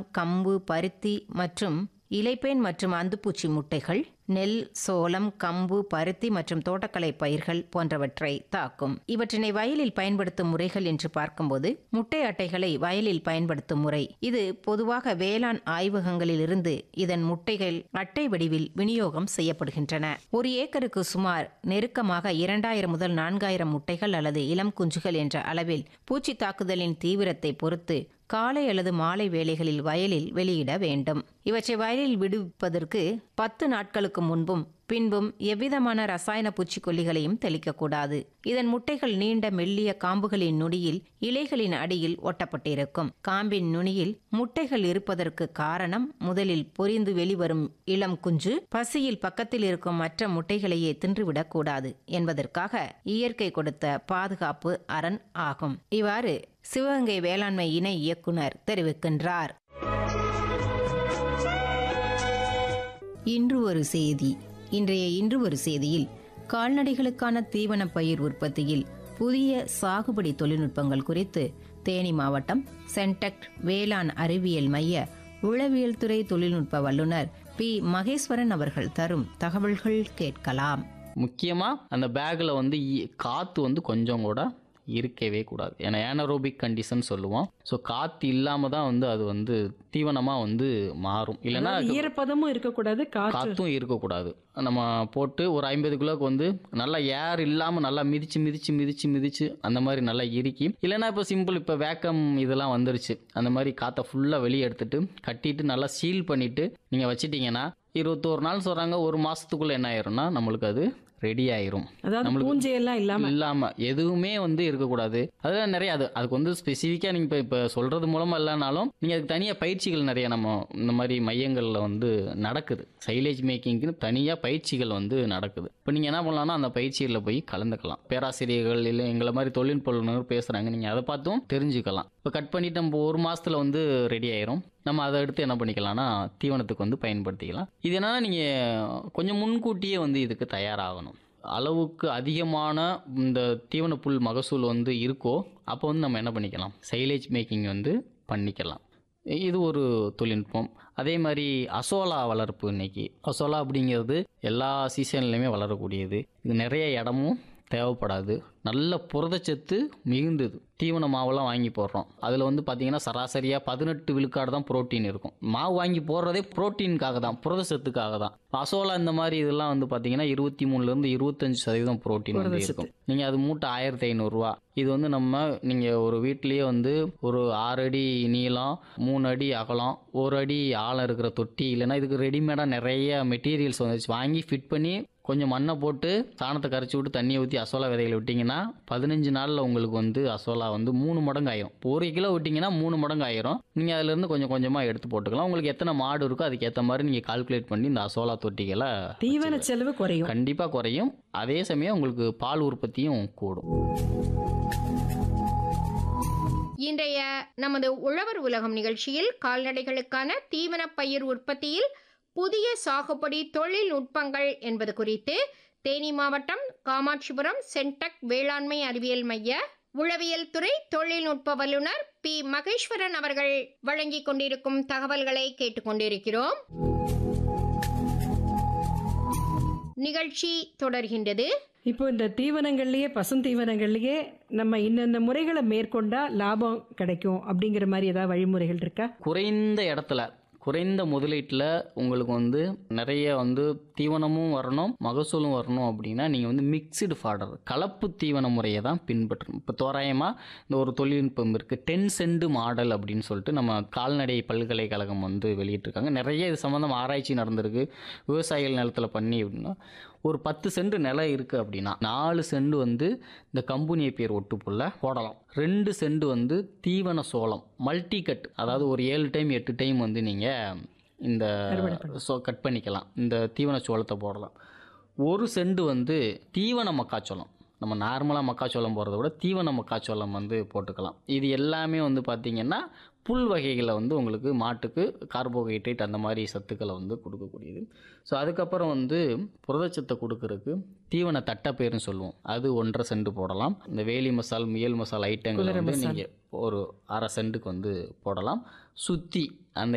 கம்பு பருத்தி மற்றும் இலைப்பேன் மற்றும் அந்துப்பூச்சி முட்டைகள் நெல் சோளம் கம்பு பருத்தி மற்றும் தோட்டக்கலை பயிர்கள் போன்றவற்றை தாக்கும் இவற்றினை வயலில் பயன்படுத்தும் முறைகள் என்று பார்க்கும்போது முட்டை அட்டைகளை வயலில் பயன்படுத்தும் முறை இது பொதுவாக வேளாண் ஆய்வகங்களில் இருந்து இதன் முட்டைகள் அட்டை வடிவில் விநியோகம் செய்யப்படுகின்றன ஒரு ஏக்கருக்கு சுமார் நெருக்கமாக இரண்டாயிரம் முதல் நான்காயிரம் முட்டைகள் அல்லது இளம் குஞ்சுகள் என்ற அளவில் பூச்சி தாக்குதலின் தீவிரத்தை பொறுத்து காலை அல்லது மாலை வேளைகளில் வயலில் வெளியிட வேண்டும் இவற்றை வயலில் விடுவிப்பதற்கு பத்து நாட்களுக்கு முன்பும் பின்பும் எவ்விதமான ரசாயன பூச்சிக்கொல்லிகளையும் தெளிக்கக்கூடாது இதன் முட்டைகள் நீண்ட மெல்லிய காம்புகளின் நுனியில் இலைகளின் அடியில் ஒட்டப்பட்டிருக்கும் காம்பின் நுனியில் முட்டைகள் இருப்பதற்கு காரணம் முதலில் பொரிந்து வெளிவரும் இளம் குஞ்சு பசியில் பக்கத்தில் இருக்கும் மற்ற முட்டைகளையே தின்றுவிடக் கூடாது என்பதற்காக இயற்கை கொடுத்த பாதுகாப்பு அரண் ஆகும் இவ்வாறு சிவகங்கை வேளாண்மை இணை இயக்குனர் தெரிவிக்கின்றார் இன்று ஒரு செய்தி இன்றைய இன்று ஒரு செய்தியில் கால்நடைகளுக்கான தீவன பயிர் உற்பத்தியில் புதிய சாகுபடி தொழில்நுட்பங்கள் குறித்து தேனி மாவட்டம் சென்டெக்ட் வேளாண் அறிவியல் மைய உளவியல் துறை தொழில்நுட்ப வல்லுநர் பி மகேஸ்வரன் அவர்கள் தரும் தகவல்கள் கேட்கலாம் முக்கியமாக அந்த பேக்கில் வந்து ஈ- காற்று வந்து கொஞ்சம் கூட இருக்கவே கூடாது ஏன்னா ஏனரோபிக் கண்டிஷன் சொல்லுவோம் ஸோ காற்று இல்லாமல் தான் வந்து அது வந்து தீவனமாக வந்து மாறும் இல்லைன்னா அதாவது ஈரப்பதமும் இருக்கக்கூடாது காற்று காற்றும் இருக்கக்கூடாது நம்ம போட்டு ஒரு ஐம்பது கிலோக்கு வந்து நல்லா ஏர் இல்லாமல் நல்லா மிதிச்சு மிதிச்சு மிதிச்சு மிதிச்சு அந்த மாதிரி நல்லா இறுக்கி இல்லைன்னா இப்போ சிம்பிள் இப்போ வேக்கம் இதெல்லாம் வந்துருச்சு அந்த மாதிரி காற்றை ஃபுல்லாக வெளியே எடுத்துட்டு கட்டிட்டு நல்லா சீல் பண்ணிட்டு நீங்கள் வச்சிட்டீங்கன்னா இருபத்தோரு நாள் சொல்கிறாங்க ஒரு மாதத்துக்குள்ளே என்ன ஆயிரும்னா நம்மளுக்கு அது ரெடி ஆயிரும் அதாவது நம்மளுக்கு- பூஞ்சையெல்லாம் இல்லாம இல்லாம எதுவுமே வந்து இருக்கக்கூடாது அதெல்லாம் நிறைய அது அதுக்கு வந்து ஸ்பெசிஃபிக்காக நீங்கள் இப்போ இப்போ சொல்றது மூலமா இல்லைனாலும் நீங்கள் அதுக்கு தனியாக பயிற்சிகள் நிறைய நம்ம இந்த மாதிரி மையங்களில் வந்து நடக்குது சைலேஜ் மேக்கிங்க்கு தனியாக பயிற்சிகள் வந்து நடக்குது இப்போ நீங்கள் என்ன பண்ணலாம்னா அந்த பயிற்சிகளில் போய் கலந்துக்கலாம் பேராசிரியர்கள் இல்லை எங்களை மாதிரி தொழில்நுட்ப வல்லுநர் பேசுகிறாங்க நீங்கள் அதை பார்த்தும் தெரிஞ்சுக்கலாம் இப்போ கட் பண்ணிட்டு நம்ம ஒரு மாசத்துல வந்து ரெடி ஆயிரும் நம்ம அதை எடுத்து என்ன பண்ணிக்கலாம்னா தீவனத்துக்கு வந்து பயன்படுத்திக்கலாம் இது என்னன்னா நீங்கள் கொஞ்சம் முன்கூட்டியே வந்து இதுக்கு தயாராகணும் அளவுக்கு அதிகமான இந்த தீவன புல் மகசூல் வந்து இருக்கோ அப்போ வந்து நம்ம என்ன பண்ணிக்கலாம் சைலேஜ் மேக்கிங் வந்து பண்ணிக்கலாம் இது ஒரு தொழில்நுட்பம் அதே மாதிரி அசோலா வளர்ப்பு இன்னைக்கு அசோலா அப்படிங்கிறது எல்லா சீசன்லையுமே வளரக்கூடியது இது நிறைய இடமும் தேவைப்படாது நல்ல புரதச்சத்து மிகுந்தது தீவன மாவெல்லாம் வாங்கி போடுறோம் அதில் வந்து பார்த்தீங்கன்னா சராசரியாக பதினெட்டு விழுக்காடு தான் புரோட்டீன் இருக்கும் மாவு வாங்கி போடுறதே புரோட்டீனுக்காக தான் புரதச்சத்துக்காக தான் அசோலா இந்த மாதிரி இதெல்லாம் வந்து பார்த்தீங்கன்னா இருபத்தி மூணுலேருந்து இருபத்தஞ்சு சதவீதம் புரோட்டீன் வந்து புரதச்சத்து. இருக்கும் நீங்கள் அது மூட்டை ஆயிரத்தி ஐநூறுரூவா இது வந்து நம்ம நீங்கள் ஒரு வீட்லேயே வந்து ஒரு ஆறு அடி நீளம் மூணு அடி அகலம் ஒரு அடி ஆழம் இருக்கிற தொட்டி இல்லைன்னா இதுக்கு ரெடிமேடாக நிறைய மெட்டீரியல்ஸ் வந்துச்சு வாங்கி ஃபிட் பண்ணி கொஞ்சம் மண்ணை போட்டு சாணத்தை கரைச்சி விட்டு தண்ணியை ஊற்றி அசோலா விதைகளை விட்டிங்கன்னா பதினஞ்சு நாளில் உங்களுக்கு வந்து அசோலா வந்து மூணு மடங்கு ஆயிரும் இப்போ ஒரு கிலோ விட்டிங்கன்னா மூணு மடங்கு ஆயிரும் நீங்கள் அதுலேருந்து கொஞ்சம் கொஞ்சமாக எடுத்து போட்டுக்கலாம் உங்களுக்கு எத்தனை மாடு இருக்கோ அதுக்கேற்ற மாதிரி நீங்கள் கால்குலேட் பண்ணி இந்த அசோலா தொட்டிகளை தீவன செலவு குறையும் கண்டிப்பாக குறையும் அதே சமயம் உங்களுக்கு பால் உற்பத்தியும் கூடும் இன்றைய நமது உழவர் உலகம் நிகழ்ச்சியில் கால்நடைகளுக்கான தீவன பயிர் உற்பத்தியில் புதிய சாகுபடி தொழில்நுட்பங்கள் என்பது குறித்து தேனி மாவட்டம் காமாட்சிபுரம் சென்டெக் வேளாண்மை அறிவியல் மைய உளவியல் துறை தொழில்நுட்ப வல்லுநர் பி மகேஸ்வரன் அவர்கள் வழங்கிக் கொண்டிருக்கும் தகவல்களை கேட்டுக்கொண்டிருக்கிறோம் நிகழ்ச்சி தொடர்கின்றது இப்போ இந்த தீவனங்கள்லயே பசுந்தீவனங்கள்லயே நம்ம இன்னென்ன முறைகளை மேற்கொண்டா லாபம் கிடைக்கும் அப்படிங்கிற மாதிரி ஏதாவது வழிமுறைகள் இருக்கா குறைந்த இடத்துல குறைந்த முதலீட்டில் உங்களுக்கு வந்து நிறைய வந்து தீவனமும் வரணும் மகசூலும் வரணும் அப்படின்னா நீங்கள் வந்து மிக்ஸ்டு ஃபாடர் கலப்பு தீவன முறையை தான் பின்பற்றணும் இப்போ தோராயமாக இந்த ஒரு தொழில்நுட்பம் இருக்குது டென் சென்ட் மாடல் அப்படின்னு சொல்லிட்டு நம்ம கால்நடை பல்கலைக்கழகம் வந்து வெளியிட்டிருக்காங்க நிறைய இது சம்மந்தம் ஆராய்ச்சி நடந்திருக்கு விவசாயிகள் நிலத்தில் பண்ணி அப்படின்னா ஒரு பத்து சென்ட் நிலம் இருக்குது அப்படின்னா நாலு சென்ட் வந்து இந்த கம்புனிய பேர் ஒட்டுப்புல்ல போடலாம் ரெண்டு சென்ட் வந்து தீவன சோளம் மல்டி கட் அதாவது ஒரு ஏழு டைம் எட்டு டைம் வந்து நீங்கள் இந்த சோ கட் பண்ணிக்கலாம் இந்த தீவன சோளத்தை போடலாம் ஒரு சென்ட் வந்து தீவன மக்காச்சோளம் நம்ம நார்மலாக மக்காச்சோளம் போடுறத விட தீவன மக்காச்சோளம் வந்து போட்டுக்கலாம் இது எல்லாமே வந்து பார்த்திங்கன்னா புல் வகைகளை வந்து உங்களுக்கு மாட்டுக்கு கார்போஹைட்ரேட் அந்த மாதிரி சத்துக்களை வந்து கொடுக்கக்கூடியது ஸோ அதுக்கப்புறம் வந்து புரதச்சத்தை கொடுக்கறதுக்கு தீவன தட்டப்பேர்னு சொல்லுவோம் அது ஒன்றரை சென்ட் போடலாம் இந்த வேலி மசால் முயல் மசால் ஐட்டங்களை குதிரை வந்து மசால். நீங்கள் ஒரு அரை சென்ட்டுக்கு வந்து போடலாம் சுற்றி அந்த